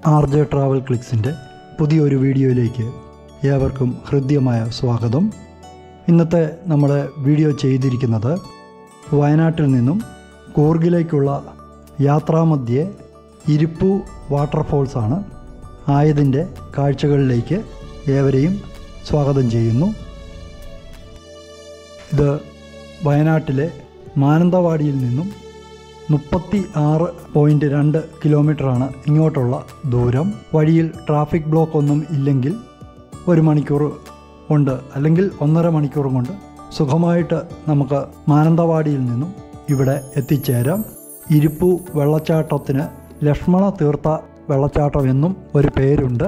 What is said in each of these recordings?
R J travel ക്ലിക്സിൻ്റെ പുതിയൊരു വീഡിയോയിലേക്ക് ഏവർക്കും ഹൃദ്യമായ സ്വാഗതം ഇന്നത്തെ നമ്മുടെ വീഡിയോ ചെയ്തിരിക്കുന്നത് വയനാട്ടിൽ നിന്നും കൂർഗിലേക്കുള്ള യാത്രാമധ്യേ ഇരിപ്പു വാട്ടർഫോൾസ് ആണ് ആയതിൻ്റെ കാഴ്ചകളിലേക്ക് ഏവരെയും സ്വാഗതം ചെയ്യുന്നു ഇത് വയനാട്ടിലെ മാനന്തവാടിയിൽ നിന്നും മുപ്പത്തി ആറ് പോയിൻറ്റ് രണ്ട് കിലോമീറ്ററാണ് ഇങ്ങോട്ടുള്ള ദൂരം വഴിയിൽ ട്രാഫിക് ബ്ലോക്ക് ഒന്നും ഇല്ലെങ്കിൽ ഒരു മണിക്കൂർ കൊണ്ട് അല്ലെങ്കിൽ ഒന്നര മണിക്കൂർ കൊണ്ട് സുഖമായിട്ട് നമുക്ക് മാനന്തവാടിയിൽ നിന്നും ഇവിടെ എത്തിച്ചേരാം ഇരിപ്പു വെള്ളച്ചാട്ടത്തിന് ലക്ഷ്മണ തീർത്ത വെള്ളച്ചാട്ടം എന്നും ഒരു പേരുണ്ട്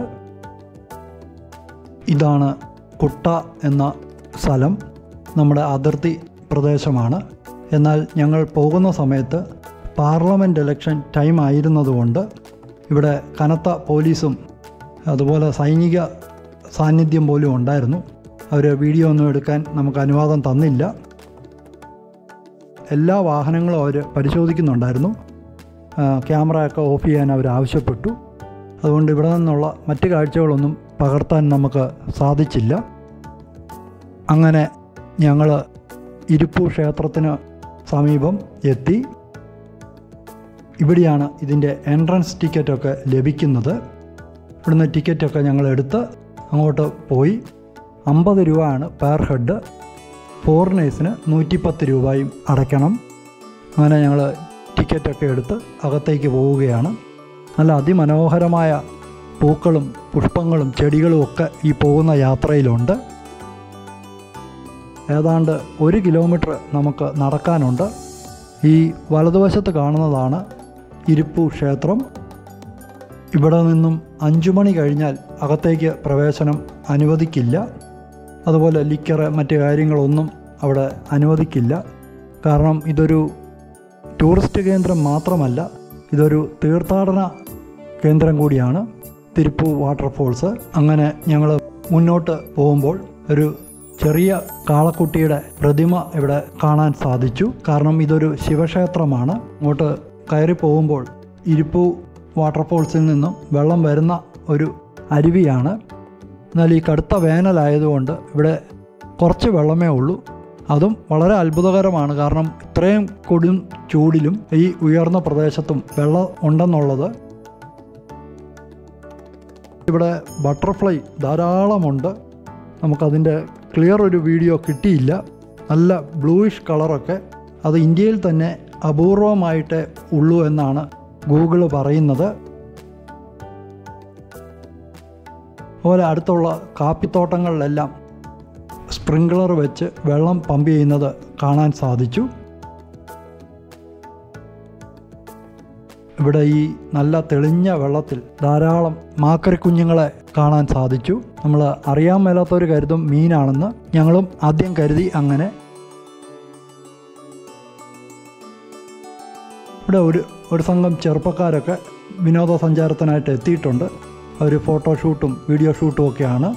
ഇതാണ് കുട്ട എന്ന സ്ഥലം നമ്മുടെ അതിർത്തി പ്രദേശമാണ് എന്നാൽ ഞങ്ങൾ പോകുന്ന സമയത്ത് പാർലമെൻറ്റ് ഇലക്ഷൻ ടൈം ആയിരുന്നതുകൊണ്ട് ഇവിടെ കനത്ത പോലീസും അതുപോലെ സൈനിക സാന്നിധ്യം പോലും ഉണ്ടായിരുന്നു അവർ വീഡിയോ ഒന്നും എടുക്കാൻ നമുക്ക് അനുവാദം തന്നില്ല എല്ലാ വാഹനങ്ങളും അവർ പരിശോധിക്കുന്നുണ്ടായിരുന്നു ക്യാമറയൊക്കെ ഓഫ് ചെയ്യാൻ അവർ ആവശ്യപ്പെട്ടു അതുകൊണ്ട് ഇവിടെ നിന്നുള്ള മറ്റ് കാഴ്ചകളൊന്നും പകർത്താൻ നമുക്ക് സാധിച്ചില്ല അങ്ങനെ ഞങ്ങൾ ഇരിപ്പു ക്ഷേത്രത്തിന് സമീപം എത്തി ഇവിടെയാണ് ഇതിൻ്റെ എൻട്രൻസ് ടിക്കറ്റൊക്കെ ലഭിക്കുന്നത് ഇവിടുന്ന് ടിക്കറ്റൊക്കെ ഞങ്ങൾ എടുത്ത് അങ്ങോട്ട് പോയി അമ്പത് രൂപയാണ് പെർ ഹെഡ് ഫോറിനേഴ്സിന് നൂറ്റിപ്പത്ത് രൂപയും അടയ്ക്കണം അങ്ങനെ ഞങ്ങൾ ടിക്കറ്റൊക്കെ എടുത്ത് അകത്തേക്ക് പോവുകയാണ് നല്ല അതിമനോഹരമായ പൂക്കളും പുഷ്പങ്ങളും ചെടികളും ഒക്കെ ഈ പോകുന്ന യാത്രയിലുണ്ട് ഏതാണ്ട് ഒരു കിലോമീറ്റർ നമുക്ക് നടക്കാനുണ്ട് ഈ വലതുവശത്ത് കാണുന്നതാണ് ഇരിപ്പു ക്ഷേത്രം ഇവിടെ നിന്നും അഞ്ചു മണി കഴിഞ്ഞാൽ അകത്തേക്ക് പ്രവേശനം അനുവദിക്കില്ല അതുപോലെ ലിക്കർ മറ്റ് കാര്യങ്ങളൊന്നും അവിടെ അനുവദിക്കില്ല കാരണം ഇതൊരു ടൂറിസ്റ്റ് കേന്ദ്രം മാത്രമല്ല ഇതൊരു തീർത്ഥാടന കേന്ദ്രം കൂടിയാണ് തിരുപ്പു വാട്ടർഫോൾസ് അങ്ങനെ ഞങ്ങൾ മുന്നോട്ട് പോകുമ്പോൾ ഒരു ചെറിയ കാളക്കുട്ടിയുടെ പ്രതിമ ഇവിടെ കാണാൻ സാധിച്ചു കാരണം ഇതൊരു ശിവക്ഷേത്രമാണ് അങ്ങോട്ട് കയറി പോകുമ്പോൾ ഇരിപ്പു വാട്ടർഫോൾസിൽ നിന്നും വെള്ളം വരുന്ന ഒരു അരുവിയാണ് എന്നാൽ ഈ കടുത്ത വേനലായതുകൊണ്ട് ഇവിടെ കുറച്ച് വെള്ളമേ ഉള്ളൂ അതും വളരെ അത്ഭുതകരമാണ് കാരണം ഇത്രയും കൊടും ചൂടിലും ഈ ഉയർന്ന പ്രദേശത്തും വെള്ളം ഉണ്ടെന്നുള്ളത് ഇവിടെ ബട്ടർഫ്ലൈ ധാരാളമുണ്ട് നമുക്കതിൻ്റെ ക്ലിയർ ഒരു വീഡിയോ കിട്ടിയില്ല നല്ല ബ്ലൂയിഷ് കളറൊക്കെ അത് ഇന്ത്യയിൽ തന്നെ അപൂർവമായിട്ടേ ഉള്ളൂ എന്നാണ് ഗൂഗിൾ പറയുന്നത് അതുപോലെ അടുത്തുള്ള കാപ്പിത്തോട്ടങ്ങളിലെല്ലാം സ്പ്രിങ്ക്ലർ വെച്ച് വെള്ളം പമ്പ് ചെയ്യുന്നത് കാണാൻ സാധിച്ചു ഇവിടെ ഈ നല്ല തെളിഞ്ഞ വെള്ളത്തിൽ ധാരാളം മാക്കരിക്കുഞ്ഞുങ്ങളെ കാണാൻ സാധിച്ചു നമ്മൾ അറിയാൻ മേലാത്തവർ കരുതും മീനാണെന്ന് ഞങ്ങളും ആദ്യം കരുതി അങ്ങനെ ഇവിടെ ഒരു ഒരു സംഘം ചെറുപ്പക്കാരൊക്കെ വിനോദസഞ്ചാരത്തിനായിട്ട് എത്തിയിട്ടുണ്ട് അവർ ഫോട്ടോഷൂട്ടും വീഡിയോ ഷൂട്ടും ഒക്കെയാണ്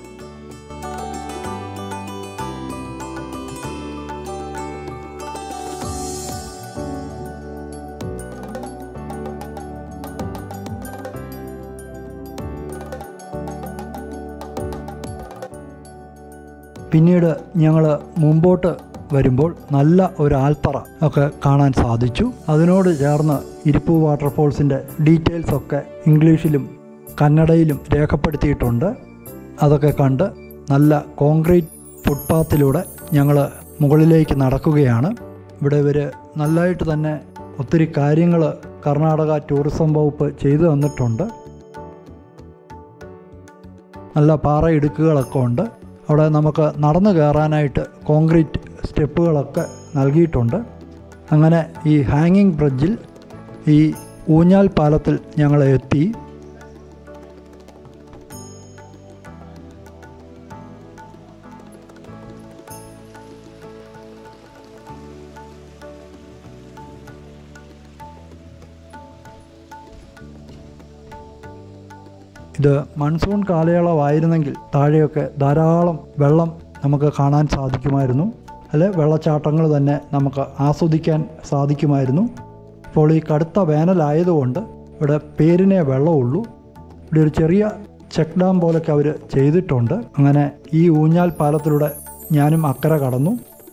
പിന്നീട് ഞങ്ങൾ മുമ്പോട്ട് വരുമ്പോൾ നല്ല ഒരു ആൽത്തറ ഒക്കെ കാണാൻ സാധിച്ചു അതിനോട് ചേർന്ന് ഇരിപ്പു വാട്ടർഫോൾസിൻ്റെ ഡീറ്റെയിൽസ് ഒക്കെ ഇംഗ്ലീഷിലും കന്നഡയിലും രേഖപ്പെടുത്തിയിട്ടുണ്ട് അതൊക്കെ കണ്ട് നല്ല കോൺക്രീറ്റ് ഫുട്പാത്തിലൂടെ ഞങ്ങൾ മുകളിലേക്ക് നടക്കുകയാണ് ഇവിടെ ഇവർ നല്ലതായിട്ട് തന്നെ ഒത്തിരി കാര്യങ്ങൾ കർണാടക ടൂറിസം വകുപ്പ് ചെയ്തു തന്നിട്ടുണ്ട് നല്ല പാറ ഇടുക്കുകളൊക്കെ ഉണ്ട് അവിടെ നമുക്ക് നടന്നു കയറാനായിട്ട് കോൺക്രീറ്റ് സ്റ്റെപ്പുകളൊക്കെ നൽകിയിട്ടുണ്ട് അങ്ങനെ ഈ ഹാങ്ങിങ് ബ്രിഡ്ജിൽ ഈ ഊഞ്ഞാൽ പാലത്തിൽ ഞങ്ങൾ എത്തി ഇത് മൺസൂൺ കാലയളവായിരുന്നെങ്കിൽ താഴെയൊക്കെ ധാരാളം വെള്ളം നമുക്ക് കാണാൻ സാധിക്കുമായിരുന്നു അല്ലെ വെള്ളച്ചാട്ടങ്ങൾ തന്നെ നമുക്ക് ആസ്വദിക്കാൻ സാധിക്കുമായിരുന്നു ഇപ്പോൾ ഈ കടുത്ത വേനലായതുകൊണ്ട് ഇവിടെ പേരിനെ വെള്ളമുള്ളൂ ഇവിടെ ഒരു ചെറിയ ചെക്ക് ഡാം പോലൊക്കെ അവർ ചെയ്തിട്ടുണ്ട് അങ്ങനെ ഈ ഊഞ്ഞാൽ പാലത്തിലൂടെ ഞാനും അക്കരെ കടന്നു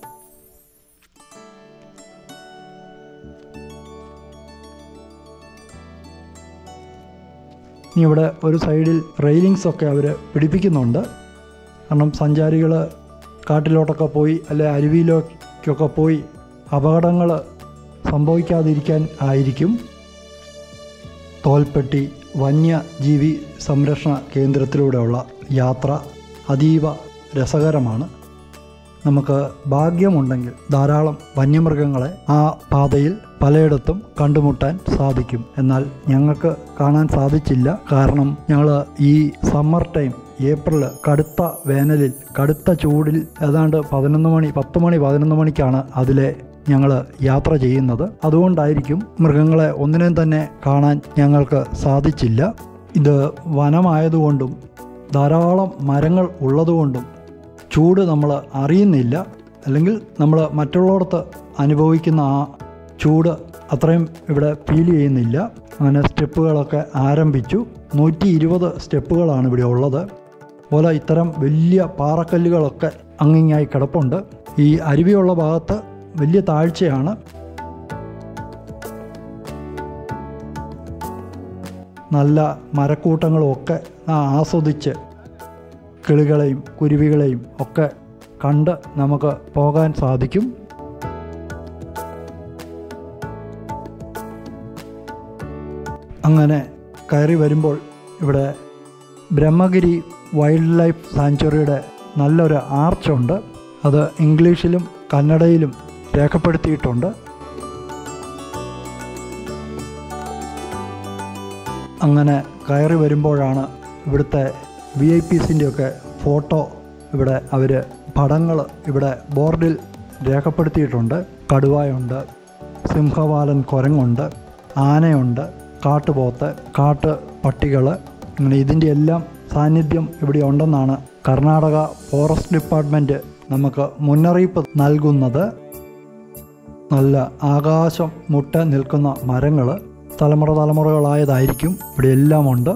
ഇനി ഇവിടെ ഒരു സൈഡിൽ റെയിലിങ്സ് ഒക്കെ അവർ പിടിപ്പിക്കുന്നുണ്ട് കാരണം സഞ്ചാരികൾ കാട്ടിലോട്ടൊക്കെ പോയി അല്ലെ അരുവിയിലേക്കൊക്കെ പോയി അപകടങ്ങൾ സംഭവിക്കാതിരിക്കാൻ ആയിരിക്കും തോൽപ്പെട്ടി വന്യജീവി സംരക്ഷണ കേന്ദ്രത്തിലൂടെയുള്ള യാത്ര അതീവ രസകരമാണ് നമുക്ക് ഭാഗ്യമുണ്ടെങ്കിൽ ധാരാളം വന്യമൃഗങ്ങളെ ആ പാതയിൽ പലയിടത്തും കണ്ടുമുട്ടാൻ സാധിക്കും എന്നാൽ ഞങ്ങൾക്ക് കാണാൻ സാധിച്ചില്ല കാരണം ഞങ്ങൾ ഈ സമ്മർ ടൈം ഏപ്രിൽ കടുത്ത വേനലിൽ കടുത്ത ചൂടിൽ ഏതാണ്ട് പതിനൊന്ന് മണി പത്ത് മണി പതിനൊന്ന് മണിക്കാണ് അതിലെ ഞങ്ങൾ യാത്ര ചെയ്യുന്നത് അതുകൊണ്ടായിരിക്കും മൃഗങ്ങളെ ഒന്നിനെയും തന്നെ കാണാൻ ഞങ്ങൾക്ക് സാധിച്ചില്ല ഇത് വനമായതുകൊണ്ടും ധാരാളം മരങ്ങൾ ഉള്ളതുകൊണ്ടും ചൂട് നമ്മൾ അറിയുന്നില്ല അല്ലെങ്കിൽ നമ്മൾ മറ്റുള്ളവർക്ക് അനുഭവിക്കുന്ന ആ ചൂട് അത്രയും ഇവിടെ ഫീൽ ചെയ്യുന്നില്ല അങ്ങനെ സ്റ്റെപ്പുകളൊക്കെ ആരംഭിച്ചു നൂറ്റി ഇരുപത് സ്റ്റെപ്പുകളാണ് ഇവിടെ ഉള്ളത് പോലെ ഇത്തരം വലിയ പാറക്കല്ലുകളൊക്കെ അങ്ങിങ്ങായി കിടപ്പുണ്ട് ഈ അരുവിയുള്ള ഭാഗത്ത് വലിയ താഴ്ചയാണ് നല്ല മരക്കൂട്ടങ്ങളും ഒക്കെ ആസ്വദിച്ച് കിളികളെയും കുരുവികളെയും ഒക്കെ കണ്ട് നമുക്ക് പോകാൻ സാധിക്കും അങ്ങനെ കയറി വരുമ്പോൾ ഇവിടെ ബ്രഹ്മഗിരി വൈൽഡ് ലൈഫ് സാങ്ച്വറിയുടെ നല്ലൊരു ആർച്ചുണ്ട് അത് ഇംഗ്ലീഷിലും കന്നഡയിലും രേഖപ്പെടുത്തിയിട്ടുണ്ട് അങ്ങനെ കയറി വരുമ്പോഴാണ് ഇവിടുത്തെ വി ഐ പീസിൻ്റെയൊക്കെ ഫോട്ടോ ഇവിടെ അവർ പടങ്ങൾ ഇവിടെ ബോർഡിൽ രേഖപ്പെടുത്തിയിട്ടുണ്ട് കടുവായുണ്ട് സിംഹവാലൻ കുരങ്ങുണ്ട് ആനയുണ്ട് കാട്ടുപോത്ത് കാട്ട് പട്ടികൾ അങ്ങനെ ഇതിൻ്റെ എല്ലാം സാന്നിധ്യം ഇവിടെ ഉണ്ടെന്നാണ് കർണാടക ഫോറസ്റ്റ് ഡിപ്പാർട്ട്മെൻറ്റ് നമുക്ക് മുന്നറിയിപ്പ് നൽകുന്നത് നല്ല ആകാശം മുട്ട നിൽക്കുന്ന മരങ്ങൾ തലമുറ തലമുറകളായതായിരിക്കും ഇവിടെ എല്ലാം ഉണ്ട്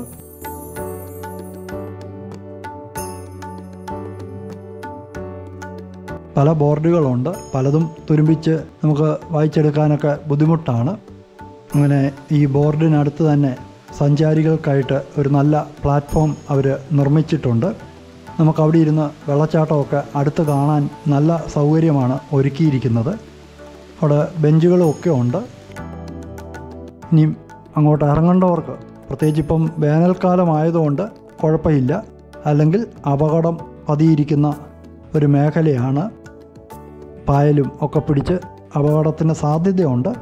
പല ബോർഡുകളുണ്ട് പലതും തുരുമ്പിച്ച് നമുക്ക് വായിച്ചെടുക്കാനൊക്കെ ബുദ്ധിമുട്ടാണ് അങ്ങനെ ഈ ബോർഡിനടുത്ത് തന്നെ സഞ്ചാരികൾക്കായിട്ട് ഒരു നല്ല പ്ലാറ്റ്ഫോം അവർ നിർമ്മിച്ചിട്ടുണ്ട് നമുക്ക് അവിടെ ഇരുന്ന് വെള്ളച്ചാട്ടമൊക്കെ അടുത്ത് കാണാൻ നല്ല സൗകര്യമാണ് ഒരുക്കിയിരിക്കുന്നത് അവിടെ ബെഞ്ചുകളും ഒക്കെ ഉണ്ട് ഇനി അങ്ങോട്ട് ഇറങ്ങേണ്ടവർക്ക് പ്രത്യേകിച്ച് ഇപ്പം വേനൽക്കാലമായതുകൊണ്ട് കുഴപ്പമില്ല അല്ലെങ്കിൽ അപകടം പതിയിരിക്കുന്ന ഒരു മേഖലയാണ് പായലും ഒക്കെ പിടിച്ച് അപകടത്തിന് സാധ്യതയുണ്ട്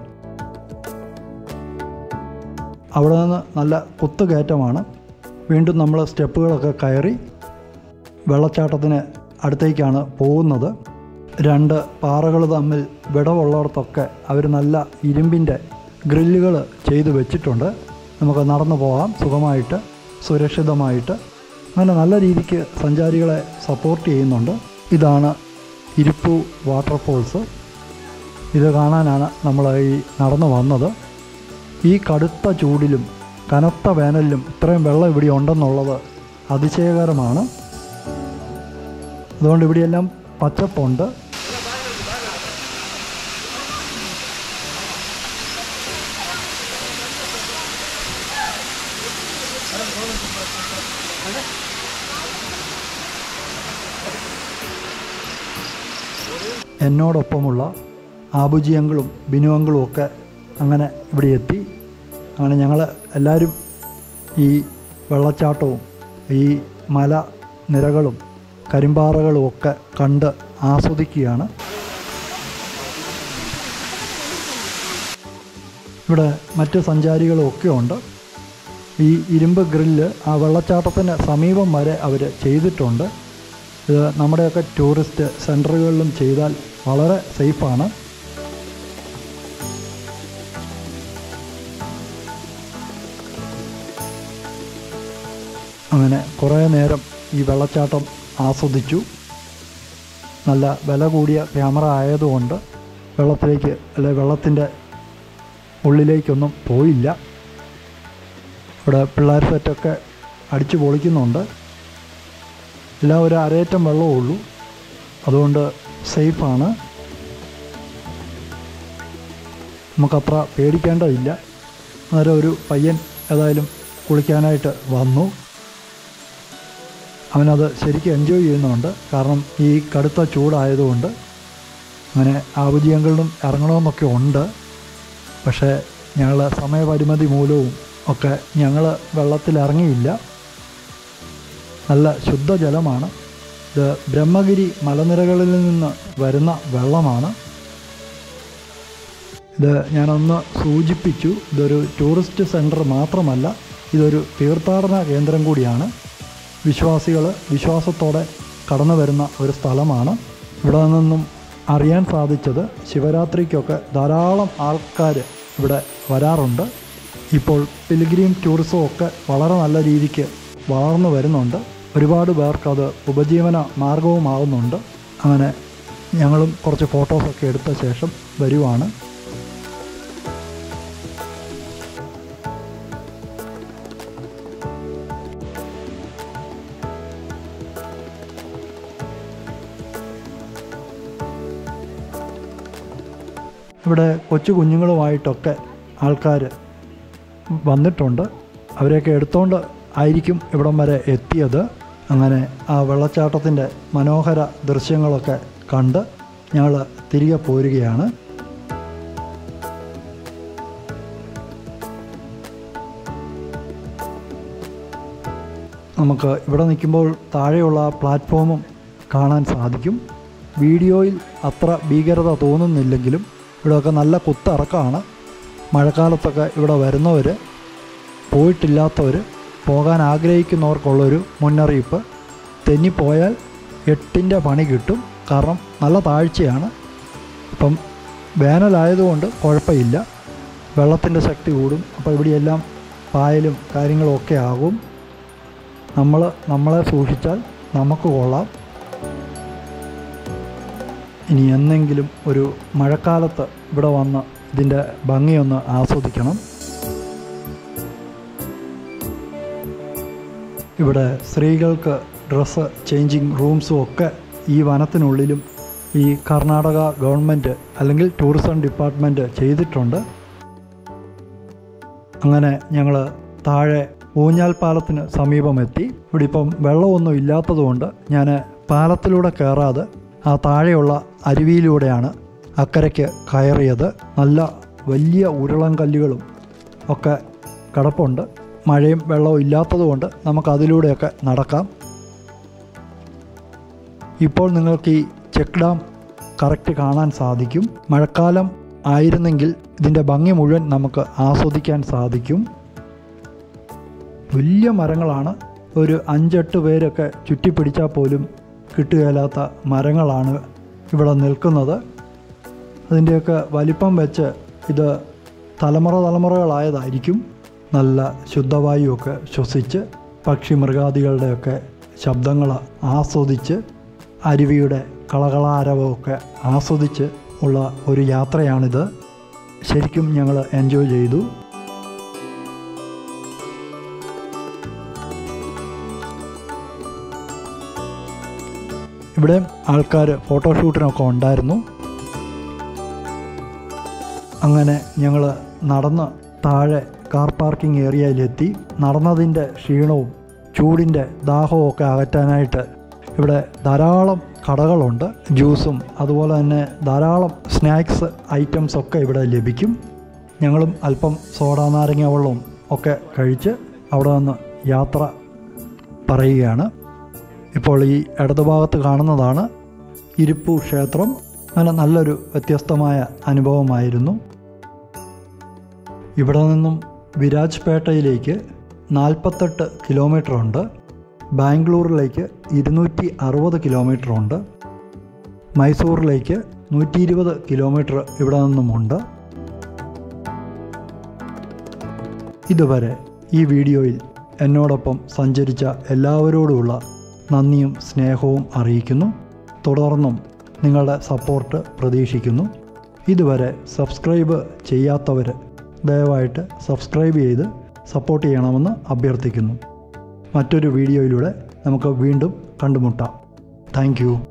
അവിടെ നിന്ന് നല്ല കുത്തുകയറ്റമാണ് വീണ്ടും നമ്മൾ സ്റ്റെപ്പുകളൊക്കെ കയറി വെള്ളച്ചാട്ടത്തിന് അടുത്തേക്കാണ് പോകുന്നത് രണ്ട് പാറകൾ തമ്മിൽ വിടവുള്ളിടത്തൊക്കെ അവർ നല്ല ഇരുമ്പിൻ്റെ ഗ്രില്ലുകൾ ചെയ്തു വെച്ചിട്ടുണ്ട് നമുക്ക് നടന്നു പോകാം സുഖമായിട്ട് സുരക്ഷിതമായിട്ട് അങ്ങനെ നല്ല രീതിക്ക് സഞ്ചാരികളെ സപ്പോർട്ട് ചെയ്യുന്നുണ്ട് ഇതാണ് ഇരിപ്പു വാട്ടർഫോൾസ് ഇത് കാണാനാണ് നമ്മൾ ഈ നടന്നു വന്നത് ഈ കടുത്ത ചൂടിലും കനത്ത വേനലിലും ഇത്രയും വെള്ളം ഇവിടെ ഉണ്ടെന്നുള്ളത് അതിശയകരമാണ് അതുകൊണ്ട് ഇവിടെയെല്ലാം പച്ചപ്പുണ്ട് എന്നോടൊപ്പമുള്ള ആബുജിയങ്ങളും ബിനുവങ്ങളും ഒക്കെ അങ്ങനെ ഇവിടെ എത്തി അങ്ങനെ ഞങ്ങൾ എല്ലാവരും ഈ വെള്ളച്ചാട്ടവും ഈ മല നിരകളും കരിമ്പാറകളും ഒക്കെ കണ്ട് ആസ്വദിക്കുകയാണ് ഇവിടെ മറ്റ് സഞ്ചാരികളും ഒക്കെ ഉണ്ട് ഈ ഇരുമ്പ് ഗ്രില്ല് ആ വെള്ളച്ചാട്ടത്തിന് സമീപം വരെ അവർ ചെയ്തിട്ടുണ്ട് ഇത് നമ്മുടെയൊക്കെ ടൂറിസ്റ്റ് സെൻറ്ററുകളിലും ചെയ്താൽ വളരെ സേഫാണ് അങ്ങനെ കുറേ നേരം ഈ വെള്ളച്ചാട്ടം ആസ്വദിച്ചു നല്ല വില കൂടിയ ക്യാമറ ആയതുകൊണ്ട് വെള്ളത്തിലേക്ക് അല്ലെ വെള്ളത്തിൻ്റെ ഉള്ളിലേക്കൊന്നും പോയില്ല ഇവിടെ പിള്ളേർ സെറ്റൊക്കെ അടിച്ചു പൊളിക്കുന്നുണ്ട് എല്ലാം ഒരു അരയറ്റം വെള്ളമേ ഉള്ളൂ അതുകൊണ്ട് സേഫാണ് നമുക്കത്ര പേടിക്കേണ്ടതില്ല അന്നേരം ഒരു പയ്യൻ ഏതായാലും കുളിക്കാനായിട്ട് വന്നു അവനത് ശരിക്കും എൻജോയ് ചെയ്യുന്നുണ്ട് കാരണം ഈ കടുത്ത ചൂടായതുകൊണ്ട് അങ്ങനെ ആവുജിയങ്കളിലും ഇറങ്ങണമെന്നൊക്കെ ഉണ്ട് പക്ഷേ ഞങ്ങൾ സമയപരിമിതി മൂലവും ഒക്കെ ഞങ്ങൾ വെള്ളത്തിലിറങ്ങിയില്ല നല്ല ശുദ്ധജലമാണ് ഇത് ബ്രഹ്മഗിരി മലനിരകളിൽ നിന്ന് വരുന്ന വെള്ളമാണ് ഇത് ഞാനൊന്ന് സൂചിപ്പിച്ചു ഇതൊരു ടൂറിസ്റ്റ് സെൻറ്റർ മാത്രമല്ല ഇതൊരു തീർത്ഥാടന കേന്ദ്രം കൂടിയാണ് വിശ്വാസികൾ വിശ്വാസത്തോടെ കടന്നു വരുന്ന ഒരു സ്ഥലമാണ് ഇവിടെ നിന്നും അറിയാൻ സാധിച്ചത് ശിവരാത്രിക്കൊക്കെ ധാരാളം ആൾക്കാർ ഇവിടെ വരാറുണ്ട് ഇപ്പോൾ പിൽഗ്രീം ടൂറിസം ഒക്കെ വളരെ നല്ല രീതിക്ക് വളർന്നു വരുന്നുണ്ട് ഒരുപാട് പേർക്ക് അത് ഉപജീവന മാർഗവുമാകുന്നുണ്ട് അങ്ങനെ ഞങ്ങളും കുറച്ച് ഫോട്ടോസൊക്കെ എടുത്ത ശേഷം വരുവാണ് ഇവിടെ കൊച്ചു കുഞ്ഞുങ്ങളുമായിട്ടൊക്കെ ആൾക്കാർ വന്നിട്ടുണ്ട് അവരെയൊക്കെ എടുത്തുകൊണ്ട് ആയിരിക്കും ഇവിടം വരെ എത്തിയത് അങ്ങനെ ആ വെള്ളച്ചാട്ടത്തിൻ്റെ മനോഹര ദൃശ്യങ്ങളൊക്കെ കണ്ട് ഞങ്ങൾ തിരികെ പോരുകയാണ് നമുക്ക് ഇവിടെ നിൽക്കുമ്പോൾ താഴെയുള്ള പ്ലാറ്റ്ഫോമും കാണാൻ സാധിക്കും വീഡിയോയിൽ അത്ര ഭീകരത തോന്നുന്നില്ലെങ്കിലും ഇവിടെയൊക്കെ നല്ല കുത്തിറക്കമാണ് മഴക്കാലത്തൊക്കെ ഇവിടെ വരുന്നവർ പോയിട്ടില്ലാത്തവർ പോകാൻ ആഗ്രഹിക്കുന്നവർക്കുള്ളൊരു മുന്നറിയിപ്പ് തെന്നിപ്പോയാൽ എട്ടിൻ്റെ പണി കിട്ടും കാരണം നല്ല താഴ്ചയാണ് ഇപ്പം വേനലായതുകൊണ്ട് കുഴപ്പമില്ല വെള്ളത്തിൻ്റെ ശക്തി കൂടും അപ്പോൾ ഇവിടെയെല്ലാം പായലും കാര്യങ്ങളും ഒക്കെ ആകും നമ്മൾ നമ്മളെ സൂക്ഷിച്ചാൽ നമുക്ക് കൊള്ളാം ഇനി എന്നെങ്കിലും ഒരു മഴക്കാലത്ത് ഇവിടെ വന്ന് ഇതിൻ്റെ ഭംഗിയൊന്ന് ആസ്വദിക്കണം ഇവിടെ സ്ത്രീകൾക്ക് ഡ്രസ്സ് ചേഞ്ചിങ് റൂംസും ഒക്കെ ഈ വനത്തിനുള്ളിലും ഈ കർണാടക ഗവൺമെൻറ് അല്ലെങ്കിൽ ടൂറിസം ഡിപ്പാർട്ട്മെൻറ്റ് ചെയ്തിട്ടുണ്ട് അങ്ങനെ ഞങ്ങൾ താഴെ ഊഞ്ഞാൽ പാലത്തിന് സമീപമെത്തി ഇവിടെ ഇപ്പം വെള്ളമൊന്നും ഇല്ലാത്തതുകൊണ്ട് ഞാൻ പാലത്തിലൂടെ കയറാതെ ആ താഴെയുള്ള അരുവിയിലൂടെയാണ് അക്കരയ്ക്ക് കയറിയത് നല്ല വലിയ ഉരുളൻ കല്ലുകളും ഒക്കെ കിടപ്പുണ്ട് മഴയും വെള്ളവും ഇല്ലാത്തതുകൊണ്ട് നമുക്ക് അതിലൂടെയൊക്കെ നടക്കാം ഇപ്പോൾ നിങ്ങൾക്ക് ഈ ചെക്ക് ഡാം കറക്റ്റ് കാണാൻ സാധിക്കും മഴക്കാലം ആയിരുന്നെങ്കിൽ ഇതിൻ്റെ ഭംഗി മുഴുവൻ നമുക്ക് ആസ്വദിക്കാൻ സാധിക്കും വലിയ മരങ്ങളാണ് ഒരു അഞ്ചെട്ട് പേരൊക്കെ ചുറ്റിപ്പിടിച്ചാൽ പോലും കിട്ടുകയില്ലാത്ത മരങ്ങളാണ് ഇവിടെ നിൽക്കുന്നത് അതിൻ്റെയൊക്കെ വലിപ്പം വെച്ച് ഇത് തലമുറ തലമുറകളായതായിരിക്കും നല്ല ശുദ്ധവായുവൊക്കെ ശ്വസിച്ച് പക്ഷി മൃഗാദികളുടെയൊക്കെ ശബ്ദങ്ങൾ ആസ്വദിച്ച് അരുവിയുടെ കളകളാരവമൊക്കെ ആസ്വദിച്ച് ഉള്ള ഒരു യാത്രയാണിത് ശരിക്കും ഞങ്ങൾ എൻജോയ് ചെയ്തു ഇവിടെ ആൾക്കാർ ഫോട്ടോഷൂട്ടിനൊക്കെ ഉണ്ടായിരുന്നു അങ്ങനെ ഞങ്ങൾ നടന്ന് താഴെ കാർ പാർക്കിംഗ് ഏരിയയിലെത്തി നടന്നതിൻ്റെ ക്ഷീണവും ചൂടിൻ്റെ ദാഹവും ഒക്കെ അകറ്റാനായിട്ട് ഇവിടെ ധാരാളം കടകളുണ്ട് ജ്യൂസും അതുപോലെ തന്നെ ധാരാളം സ്നാക്സ് ഐറ്റംസ് ഒക്കെ ഇവിടെ ലഭിക്കും ഞങ്ങളും അല്പം സോഡ നാരങ്ങ വെള്ളവും ഒക്കെ കഴിച്ച് അവിടെ നിന്ന് യാത്ര പറയുകയാണ് ഇപ്പോൾ ഈ ഇടതുഭാഗത്ത് കാണുന്നതാണ് ഇരിപ്പു ക്ഷേത്രം അങ്ങനെ നല്ലൊരു വ്യത്യസ്തമായ അനുഭവമായിരുന്നു ഇവിടെ നിന്നും വിരാജ്പേട്ടയിലേക്ക് നാൽപ്പത്തെട്ട് കിലോമീറ്റർ ഉണ്ട് ബാംഗ്ലൂരിലേക്ക് ഇരുന്നൂറ്റി അറുപത് കിലോമീറ്റർ ഉണ്ട് മൈസൂറിലേക്ക് നൂറ്റി ഇരുപത് കിലോമീറ്റർ ഇവിടെ നിന്നുമുണ്ട് ഇതുവരെ ഈ വീഡിയോയിൽ എന്നോടൊപ്പം സഞ്ചരിച്ച എല്ലാവരോടുമുള്ള നന്ദിയും സ്നേഹവും അറിയിക്കുന്നു തുടർന്നും നിങ്ങളുടെ സപ്പോർട്ട് പ്രതീക്ഷിക്കുന്നു ഇതുവരെ സബ്സ്ക്രൈബ് ചെയ്യാത്തവർ ദയവായിട്ട് സബ്സ്ക്രൈബ് ചെയ്ത് സപ്പോർട്ട് ചെയ്യണമെന്ന് അഭ്യർത്ഥിക്കുന്നു മറ്റൊരു വീഡിയോയിലൂടെ നമുക്ക് വീണ്ടും കണ്ടുമുട്ടാം താങ്ക്